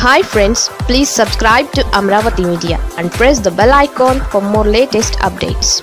hi friends please subscribe to Amaravati media and press the bell icon for more latest updates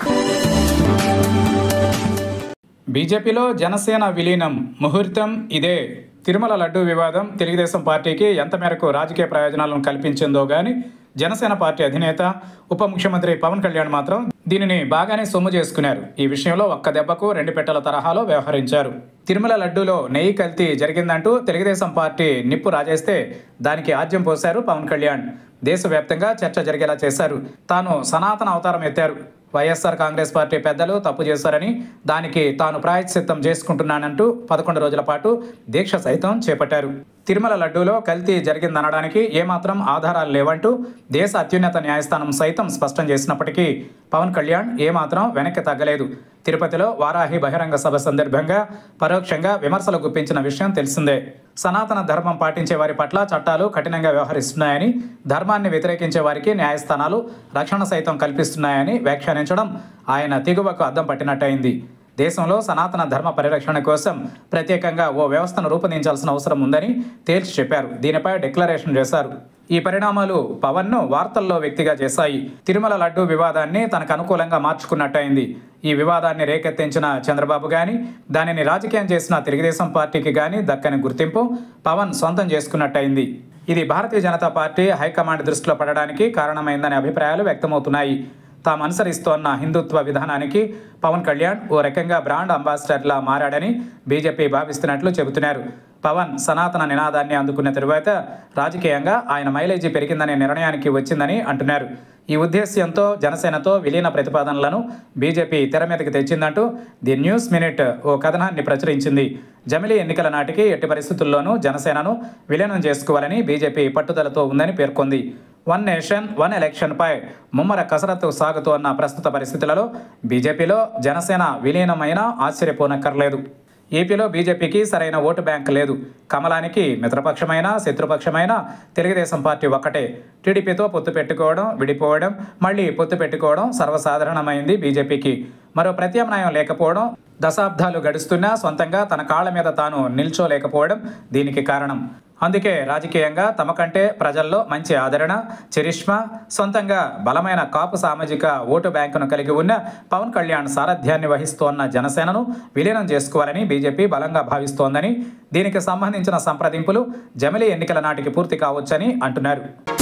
బీజేపీలో జనసేన విలీనం ముహూర్తం ఇదే తిరుమల లడ్డూ వివాదం తెలుగుదేశం పార్టీకి ఎంత మేరకు రాజకీయ ప్రయోజనాలను కల్పించిందో గాని జనసేన పార్టీ అధినేత ఉప ముఖ్యమంత్రి పవన్ కళ్యాణ్ మాత్రం దీనిని బాగానే సొమ్ము చేసుకున్నారు ఈ విషయంలో ఒక్క దెబ్బకు రెండు పెట్టెల తరహాలో వ్యవహరించారు తిరుమల లడ్డూలో నెయ్యి కల్తీ జరిగిందంటూ తెలుగుదేశం పార్టీ నిప్పు రాజేస్తే దానికి ఆజ్యం పోశారు పవన్ కళ్యాణ్ దేశవ్యాప్తంగా చర్చ జరిగేలా చేశారు తాను సనాతన అవతారం ఎత్తారు వైఎస్ఆర్ కాంగ్రెస్ పార్టీ పెద్దలు తప్పు చేశారని దానికి తాను ప్రాయశ్చిత్తం చేసుకుంటున్నానంటూ పదకొండు రోజుల పాటు దీక్ష సైతం చేపట్టారు తిరుమల లడ్డూలో కల్తీ జరిగిందనడానికి ఏమాత్రం ఆధారాలు లేవంటూ దేశ అత్యున్నత న్యాయస్థానం సైతం స్పష్టం చేసినప్పటికీ పవన్ కళ్యాణ్ ఏమాత్రం వెనక్కి తగ్గలేదు తిరుపతిలో వారాహి బహిరంగ సభ సందర్భంగా పరోక్షంగా విమర్శలు గుప్పించిన విషయం తెలిసిందే సనాతన ధర్మం పాటించే వారి పట్ల చట్టాలు కఠినంగా వ్యవహరిస్తున్నాయని ధర్మాన్ని వ్యతిరేకించే వారికి న్యాయస్థానాలు రక్షణ సైతం కల్పిస్తున్నాయని వ్యాఖ్యానించడం ఆయన తెగువకు అద్దం పట్టినట్టయింది దేశంలో సనాతన ధర్మ పరిరక్షణ కోసం ప్రత్యేకంగా ఓ వ్యవస్థను రూపొందించాల్సిన అవసరం ఉందని తేల్చి చెప్పారు దీనిపై డిక్లరేషన్ చేశారు ఈ పరిణామాలు పవన్ను వార్తల్లో వ్యక్తిగా చేశాయి తిరుమల లడ్డూ వివాదాన్ని తనకు అనుకూలంగా మార్చుకున్నట్టయింది ఈ వివాదాన్ని రేకెత్తించిన చంద్రబాబు గాని దానిని రాజకీయం చేసిన తెలుగుదేశం పార్టీకి గాని దక్కని గుర్తింపు పవన్ సొంతం చేసుకున్నట్టయింది ఇది భారతీయ జనతా పార్టీ హైకమాండ్ దృష్టిలో పడడానికి కారణమైందనే అభిప్రాయాలు వ్యక్తమవుతున్నాయి తాము అనుసరిస్తోన్న హిందుత్వ విధానానికి పవన్ కళ్యాణ్ ఓ రకంగా బ్రాండ్ అంబాసిడర్లా మారాడని బీజేపీ భావిస్తున్నట్లు చెబుతున్నారు పవన్ సనాతన నినాదాన్ని అందుకున్న తరువాత రాజకీయంగా ఆయన మైలేజీ పెరిగిందనే నిర్ణయానికి వచ్చిందని అంటున్నారు ఈ ఉద్దేశ్యంతో జనసేనతో విలీన ప్రతిపాదనలను బీజేపీ తెర మీదకి తెచ్చిందంటూ ది న్యూస్ మినిట్ ఓ కథనాన్ని ప్రచురించింది జమిలీ ఎన్నికల నాటికి ఎట్టి పరిస్థితుల్లోనూ జనసేనను విలీనం చేసుకోవాలని బీజేపీ పట్టుదలతో ఉందని పేర్కొంది వన్ నేషన్ వన్ ఎలక్షన్పై ముమ్మర కసరత్తు సాగుతోన్న ప్రస్తుత పరిస్థితులలో బీజేపీలో జనసేన విలీనమైన ఆశ్చర్యపోనక్కర్లేదు ఏపీలో బీజేపీకి సరైన ఓటు బ్యాంక్ లేదు కమలానికి మిత్రపక్షమైన శత్రుపక్షమైన తెలుగుదేశం పార్టీ ఒక్కటే టీడీపీతో పొత్తు పెట్టుకోవడం విడిపోవడం మళ్ళీ పొత్తు పెట్టుకోవడం సర్వసాధారణమైంది బీజేపీకి మరో ప్రత్యామ్నాయం లేకపోవడం దశాబ్దాలు గడుస్తున్నా సొంతంగా తన కాళ్ళ మీద తాను నిల్చోలేకపోవడం దీనికి కారణం అందుకే రాజకీయంగా తమకంటే ప్రజల్లో మంచి ఆదరణ చరిష్మా సొంతంగా బలమైన కాపు సామాజిక ఓటు బ్యాంకును కలిగి ఉన్న పవన్ కళ్యాణ్ సారథ్యాన్ని వహిస్తోన్న జనసేనను విలీనం చేసుకోవాలని బీజేపీ బలంగా భావిస్తోందని దీనికి సంబంధించిన సంప్రదింపులు జమిలీ ఎన్నికల నాటికి పూర్తి కావచ్చని అంటున్నారు